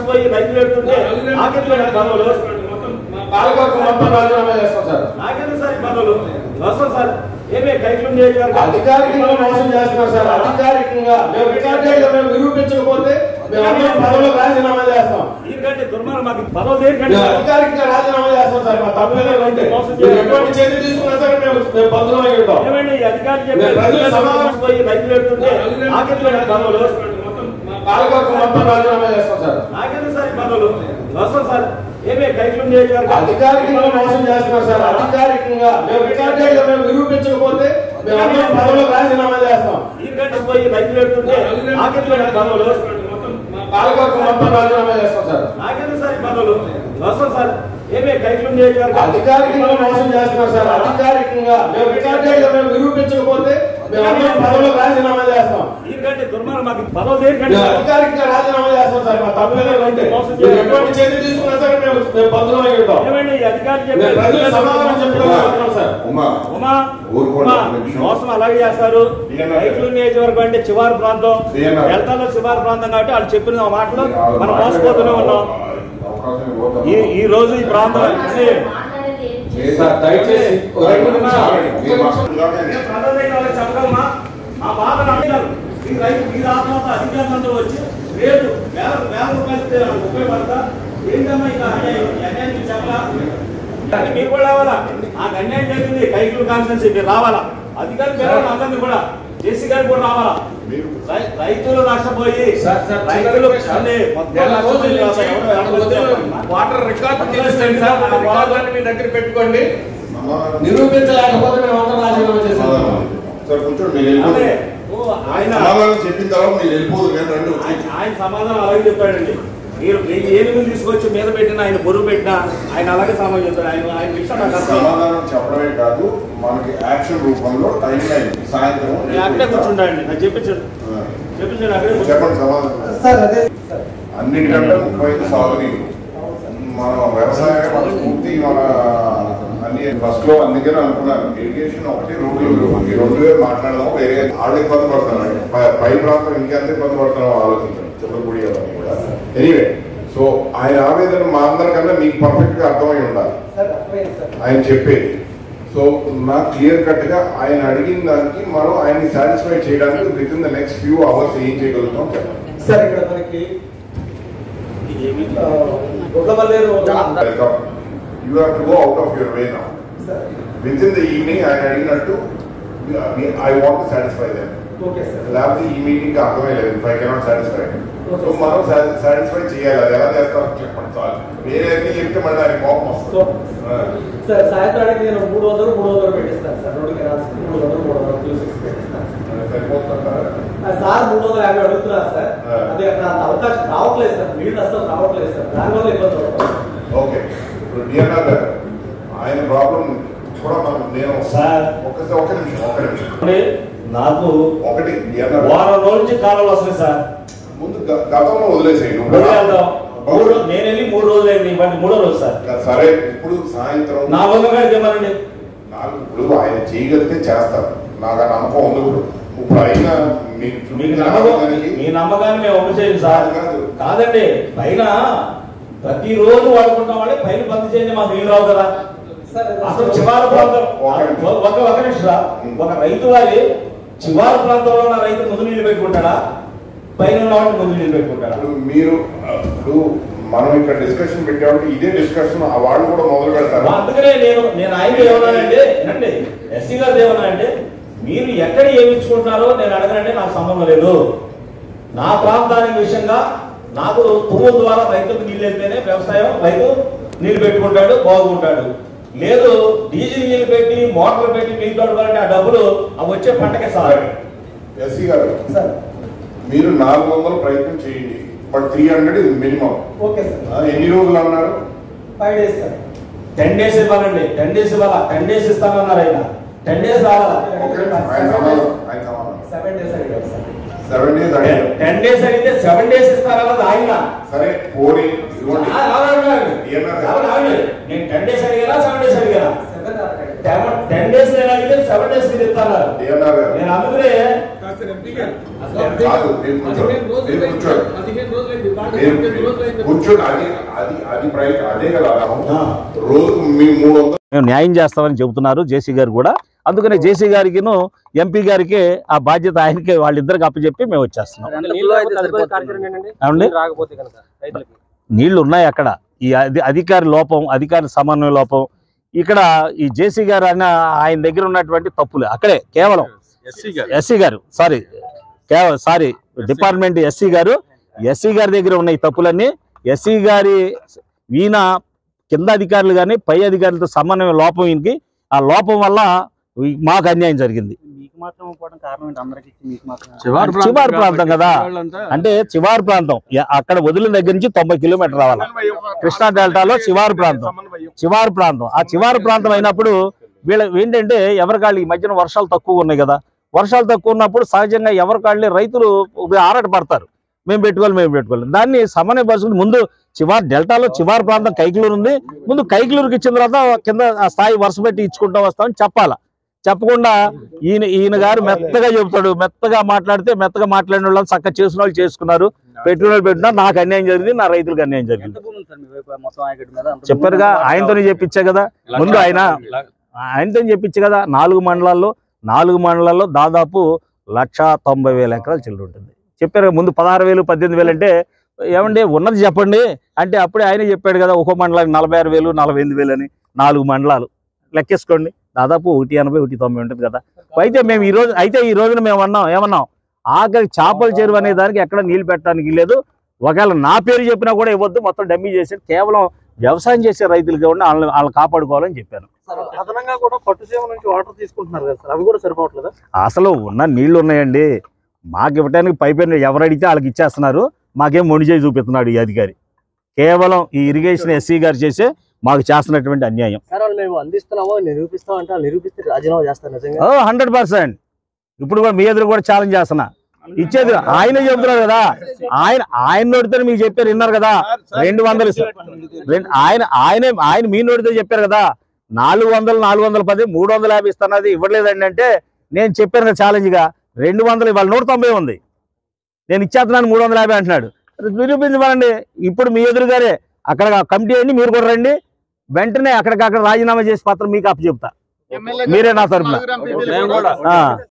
పోయి రైతులు పెడుతుంటే నాకెందుకు ఈ పదవులు పాలకొరకు మొత్తం రాజీనామా చేస్తాం సార్ నాకెందుకు సార్ ఈ పదవులు వస్తాం సార్ ఏమే కైట్లు నియోజకవర్గం అధికారికంగా మోసం చేస్తున్నారు సార్ అధికారికంగా మేము రికార్డెడ్గా మేము నిరూపించకపోతే మేము అందరం పదవులు రాజీనామా చేస్తాం దీనికంటే దుర్మార్గం మాకు పదవులు దేనికంటే మేము అధికారికంగా రాజీనామా చేస్తాం సార్ మా తప్పేదే ఉంటే మీరు ఎటువంటి చర్య తీసుకున్నా సరే మేము మేము బదులు ఉంటాం ఏమండి ఈ అధికారులు నేను చెప్పారు ప్రజల రైతులు సమావేశం పోయి రైతులు పెడుతుంటే నాకెందుకు ఈ పదవులు పాలకొరకు మొత్తం రాజీనామా చేస్తాం సార్ నాకెందుకు సార్ ఈ పదవులు వస్తాం సార్ ఏమే కైట్లు నియోజకవర్గం అధికారికంగా మోసం చేస్తున్నారు సార్ అధికారికంగా మేము రికార్డెడ్గా మేము నిరూపించకపోతే మేము అందరం పదవులు రాజీనామా చేస్తాం దీనికంటే పోయి రైతులు పెడుతుంటే నాకెందుకు ఈ పదవులు పాలకొరకు మొత్తం రాజీనామా చేస్తాం సార్ నాకెందుకు సార్ ఈ పదవులు వస్తాం సార్ ఏమే కైట్లు నియోజకవర్గం అధికారికంగా మోసం చేస్తున్నారు సార్ అధికారికంగా మేము రికార్డెడ్గా మేము నిరూపించకపోతే మేము అందరం పదవులు రాజీనామా చేస్తాం దీనికంటే దుర్మార్గం మాకు పదవులు దేనికంటే మేము అధికారికంగా రాజీనామా చేస్తాం సార్ మా తప్పేదే ఉంటే మీరు ఎటువంటి చర్య తీసుకున్నా సరే మేము మేము బదులు ఉంటాం ఏమండి ఈ అధికారులు మేము చెప్పారు ప్రజల సమాధానం చెప్పుకోగలుగుతున్నాం సార్ ఉమా ఉమా ఊరుకోండి ఉమా, ఒక నిమిషం. మోసం అలాగే చేస్తారు DNR. రైతులు నియోజకవర్గం అంటే చివరి ప్రాంతం DNR. డెల్టాలో చివరి ప్రాంతం కాబట్టి వాళ్ళు చెప్పిన ఆ మాటలు మనం మోసపోతూనే ఉన్నాం అవకాశం ఇవ్వద్దు. ఈ ఈ రోజు ఈ ప్రాంతం అంటే సార్ దయచేసి ఒక రెండు నిమిషాలు. చాలండి. మీరు మా- నేను ప్రజల దగ్గర వాళ్ళకి చెప్పగలమా ఆ బాధను అడిగారు ఈ రైతు మీరు ఆత్మహత్య అధికారులందరూ వచ్చి లేదు వేల వేల రూపాయలు ఇస్తే వాళ్ళకి ఉపయోగపడతా ఏంటమ్మా ఇంకా అన్యాయం ఈ అన్యాయం మీకు చెప్పలా కానీ మీరు కూడా రావాలా ఆ అన్యాయం జరిగింది కైకులు కాన్ఫరెన్స్ మీరు రావాలా అధికారులు పిలవాలి అందరినీ కూడా జేసీ గారు కూడా రావాలా మీరు రై- రైతులు నష్టపోయి సార్, సార్, రైతులు సార్, అంటే మొత్తం నెల రోజుల నష్టపోయి నుంచి ఎవరో ఎవరో వచ్చారమ్మా. వాటర్ రికార్డు తీసుకోండి సార్ ఆ రికార్డులన్నీ మీ దగ్గర పెట్టుకోండి సమాధానం- నిరూపించలేకపోతే మేము అందరం రాజీనామా చేస్తాం సమాధానం. సార్ కూర్చోండి మీరు అదే వెళ్ళిపోదు ఓ, ఆయన సమాధానం చెప్పిన తర్వాత మీరు వెళ్ళిపోదు నేను రండి వచ్చి. ఆయన ఆయన సమాధానం అలాగే చెప్పాడండి మీరు మీ ఏనుగులు తీసుకొచ్చి మీద పెట్టినా ఆయన బరువు పెట్టినా ఆయన అలాగే సమాధానం చెప్తాడు ఆయన ఆయన విషయం నాకు అర్థం సమాధానం చెప్పడమే కాదు మనకి యాక్షన్ రూపంలో టైం లైన్ సాయంత్రం నేను అక్కడే కూర్చుంటాడండి నాకు చెప్పించాడు ఆ. చెప్పించాడు అక్కడే కూర్చో. చెప్పండి సమాధానం సార్ అదే అన్నిటికంటే ముఖ్యమైనది సాగునీరు మన వ్యవసాయం మన స్ఫూర్తి మన అన్ని ఫస్ట్ లో అందుకని అనుకున్నాను ఇరిగేషన్ ఒకటి రోడ్లు ఈ రెండు వేలు మాట్లాడదాం వేరే వాళ్ళు ఇబ్బంది పడుతున్నాడు పై- పై ప్రాంతం ఇంకెంత ఇబ్బంది పడుతున్నాం ఆలోచించండి చిల్లపూడి అవన్నీ కూడా ఎనీవే సో ఆయన ఆవేదన మా అందరికన్నా మీకు పర్ఫెక్ట్ గా అర్థమై ఉండాలి సార్ అర్థమైంది సార్ ఆయన చెప్పేది సో నాకు క్లియర్ కట్ గా ఆయన అడిగిన దానికి మనం ఆయన్ని సాటిస్ఫై చేయడానికి within the next few hours ఏం చేయగలుగుతాం చెప్పండి సార్ ఇక్కడ మనకి ఏమి ఆ, Gudlavalleru welcome you have to go out of your way now sir within the evening ఆయన అడిగినట్టు I want satisfy them okay sir లేకపోతే ఈ మీటింగ్ అర్థమే లేదు if I cannot satisfy Okay. So మనం సాటిస్ఫై చేయాలి అది ఎలా చేస్తారో చెప్పండి చాలు వేరే అన్ని చెప్తే మళ్ళీ ఆయన కోపం వస్తుంది ఆ. సార్ సాయంత్రానికి నేను మూడు వందలు మూడు వందలు పెట్టిస్తాను సార్ రోడ్డు కెనాల్స్ మూడు వందలు మూడు వందలు టూ సిక్స్ పెట్టిస్తాను సార్. సరిపోతుంటారా ఆ సార్ మూడు వందల యాభై అడుగుతున్నారు సార్ ఆ. అది అక్కడ అంత అవకాశం రావట్లేదు సార్ నీళ్ళు అసలు రావట్లేదు సార్ దానివల్ల ఇబ్బంది అవుతుంది ఓకే ఇప్పుడు డిఎన్ఆర్ గారు ఆయన ప్రాబ్లం కూడా మనం నేను సార్. ఒక్కసారి ఒక నిమిషం ఒక నిమిషం అంటే నాకు ఒకటి డిఎన్ఆర్ వారం రోజుల నుంచి కాలంలో వస్తుంది సార్ ముందు గ- గతంలో వదిలేసేయండి వదిలేద్దాం. మూడు నేను వెళ్ళి మూడు రోజులు అయింది ఇవాటి మూడో రోజు సార్ సరే ఇప్పుడు సాయంత్రం నా వంద గారు చెప్పానండి నాకు ఇప్పుడు ఆయన చేయగలిగితే చేస్తారు నాకు ఆ నమ్మకం ఉంది ఇప్పుడు ఇప్పుడు అయినా మీకు మీకు చూపించిన నమ్మకం నమ్మకానికి మీ నమ్మకాన్ని మేము అమలు చేయండి సార్ కాదు. కాదండి పైన ప్రతిరోజు వాడుకుంటాం వాళ్ళే పైన బంద్ చేయండి మాకు నీళ్ళు రావు కదా సార్ అసలు చివరి ప్రాంతం ఒక నిమిషం. ఒక ఒక నిమిషం రా. ఒక రైతు వారి చివరి ప్రాంతంలో ఉన్న రైతు ముందు నీళ్ళు పెట్టుకుంటాడా పైన ఉన్న వాడిని ముందు నీళ్ళు పెట్టుకుంటాడా ఇప్పుడు మీరు ఇప్పుడు మనం ఇక్కడ డిస్కషన్ పెట్టామంటే ఇదే డిస్కషన్ ఆ వాళ్ళు కూడా మొదలు పెడతారు అందుకనే నేను నేను ఆయన ఏమన్నానంటే వినండి ఎస్సీ గారు ఏమన్నానంటే మీరు ఎక్కడ ఏమించుకుంటున్నారో నేను అడగనంటే నాకు సంబంధం లేదు నా ప్రాంతానికి విషయంగా నాకు పువ్వు ద్వారా రైతుకు నీళ్ళు వెళ్తేనే వ్యవసాయం రైతు నీళ్లు పెట్టుకుంటాడు బాగుంటాడు లేదు డీజిల్ నీళ్ళు పెట్టి మోటార్ పెట్టి నీళ్ళు తోడుకోవాలంటే ఆ డబ్బులు అవి వచ్చే పంటకే సార్ ఎస్సీ గారు సార్ మీరు నాలుగు వందలు ప్రయత్నం చేయండి బట్ త్రీ హండ్రెడ్ ఇది మినిమం ఓకే సార్ ఎన్ని రోజులు అన్నారు five days sir ten days ఇవ్వాలండి టెన్ డేస్ ఇవ్వాలా టెన్ డేస్ ఇస్తానన్నారు ఆయన టెన్ డేస్ రావాలా ఓకే ఆయన సమాధానం ఆయన సమాధానం సెవెన్ డేస్ అడిగారు సార్ సెవెన్ డేస్ అడిగారు టెన్ డేస్ అడిగితే సెవెన్ డేస్ ఇస్తారన్నది ఆయన సరే పోనీ ఇదిగోండి ఆ, అవును, అవును. ఏమన్నారు? అవును, అవును. నేను టెన్ డేస్ అడిగానా సెవెన్ డేస్ అడిగానా సెవెన్ అడిగారు టెన్ డేస్ నేను అడిగితే సెవెన్ డేస్ మీరు ఇస్తాను డిఎన్ఆర్ గారు నేను అందుకనే కాదు నేను కూర్చోండి నేను కూర్చోండి నేను కూర్చోండి అది అది అది ప్రయత్ అదే కదా ఆ. రోజు మీ మూడు వందలు మేము న్యాయం చేస్తామని చెబుతున్నారు జేసీ గారు కూడా అందుకనే జేసీ గారికిను ఎంపీ గారికి ఆ బాధ్యత ఆయనకి వాళ్ళిద్దరికి అప్పచెప్పి మేము వచ్చేస్తున్నాం ఏమండి రాకపోతే కనుక రైతులకి నీళ్లు ఉన్నాయి అక్కడ ఈ అధి అధికారి లోపం అధికారి సమన్వయ లోపం ఇక్కడ ఈ జేసీ గారు అన్న ఆయన దగ్గర ఉన్నటువంటి తప్పులు అక్కడే కేవలం ఎస్సీ గారు సారీ కేవలం sorry department SC garu SC గారి దగ్గర ఉన్న ఈ తప్పులన్నీ ఎస్సీ గారి ఈయన కింద అధికారులు కానీ పై అధికారులతో సమన్వయ లోపం ఈయనకి ఆ లోపం వల్ల ఈ- మాకు అన్యాయం జరిగింది మీకు మాత్రం పోవడం కారణం ఏంటి అందరికి మీకు మాత్రం చివరి ప్రాంతం కదా అంటే చివరి ప్రాంతం ఎ- అక్కడ వదిలిన దగ్గర నుంచి తొంభై కిలోమీటర్ రావాలి కృష్ణా డెల్టాలో శివారు ప్రాంతం శివారు ప్రాంతం ఆ శివారు ప్రాంతం అయినప్పుడు వీళ్ళ ఏంటంటే ఎవరికాళ్ళు ఈ మధ్యన వర్షాలు తక్కువ ఉన్నాయి కదా వర్షాలు తక్కువ ఉన్నప్పుడు సహజంగా ఎవరికాళ్ళని రైతులు ఆరాట పడతారు మేము పెట్టుకోవాలి మేము పెట్టుకోవాలి దాన్ని సమన్వయపరుచుకుని ముందు చివార్ డెల్టాలో చివారు ప్రాంతం కైకలూరు ఉంది ముందు కైకలూరుకి ఇచ్చిన తర్వాత కింద ఆ స్థాయి వరుస పెట్టి ఇచ్చుకుంటూ వస్తామని చెప్పాలా చెప్పకుండా ఈయన ఈయన గారు మెత్తగా చెబుతాడు మెత్తగా మాట్లాడితే మెత్తగా మాట్లాడిన వాళ్ళు చక్కగా చేసిన వాళ్ళు చేసుకున్నారు పెట్టిన వాళ్ళు పెట్టినారు నాకు అన్యాయం జరిగింది నా రైతులకు అన్యాయం జరిగింది ఎంత భూమి ఉంది సార్ మీ వైపు మొత్తం ఆయకట్టు మీద అంత భూమి చెప్పారుగా ఉందా? ఆయనతోనే చెప్పించా కదా ముందు ఆయన ఆయనతో చెప్పించు కదా నాలుగు మండలాల్లో నాలుగు మండలాల్లో దాదాపు లక్ష తొంభై వేల ఎకరాలు చిల్లర ఉంటుంది చెప్పారు కదా, ముందు పదహారు వేలు పద్దెనిమిది వేలు అంటే ఏమండి ఉన్నది చెప్పండి అంటే అప్పుడే ఆయనే చెప్పాడు కదా ఒక్కో మండలానికి నలభై ఆరు వేలు నలభై ఎనిమిది వేలు అని నాలుగు మండలాలు లెక్కేసుకోండి దాదాపు ఒకటి ఎనభై ఒకటి తొంభై ఉంటుంది కదా అయితే మేము ఈ రోజు అయితే ఈ రోజున మేము అన్నాం ఏమన్నాం ఆఖరి చేపల చెరువు అనే దానికి ఎక్కడ నీళ్లు పెట్టడానికి లేదు ఒకవేళ నా పేరు చెప్పినా కూడా ఇవ్వద్దు మొత్తం డమ్మీ చేసి కేవలం వ్యవసాయం చేసే రైతులకి ఉండి వాళ్ళని వాళ్ళని కాపాడుకోవాలని చెప్పాను సార్, అదనంగా కూడా పట్టుసీమ నుంచి వాటర్ తీసుకుంటున్నారు కదా సార్ అవి కూడా సరిపోవట్లేదా అసలు ఉన్న నీళ్లు ఉన్నాయండి మాకు ఇవ్వడానికి పైపైన ఎవరు అడిగితే వాళ్ళకి ఇచ్చేస్తున్నారు మాకేం మొండి చేయి చూపిస్తున్నాడు ఈ అధికారి కేవలం ఈ ఇరిగేషన్ ఎస్సీ గారు చేసే మాకు చేస్తున్నటువంటి అన్యాయం సార్ వాళ్ళు మేము అందిస్తున్నామో నిరూపిస్తాం అంటే వాళ్ళు నిరూపిస్తే రాజీనామా చేస్తారు నిజంగా హండ్రెడ్ పర్సెంట్ ఇప్పుడు కూడా మీ ఎదురు కూడా ఛాలెంజ్ చేస్తున్నా ఇచ్చేది ఆయనే చెబుతున్నారు కదా ఆయన ఆయన నోటితో మీకు చెప్పారు విన్నారు కదా రెండు వందలు ఇస్తా- రెండు ఆయన ఆయనే ఆయన మీ నోటితో చెప్పారు కదా నాలుగు వందలు నాలుగు వందల పది మూడు వందల యాభై ఇస్తున్నది ఇవ్వలేదండి అంటే నేను చెప్పాను కదా ఛాలెంజ్ గా రెండు వందలు ఇవాళ నూట తొంభై ఉంది నేను ఇచ్చేస్తున్నాను మూడు వందల యాభై అంటున్నాడు నిరూపించమనండి ఇప్పుడు మీ ఎదురుగారే అక్కడ కమిటీ అయ్యి మీరు కూడా రండి వెంటనే అక్కడికక్కడ రాజీనామా చేసి పత్రం మీకు అప్పచెప్తా మీరే నా తరపున మేము కూడా ఆ.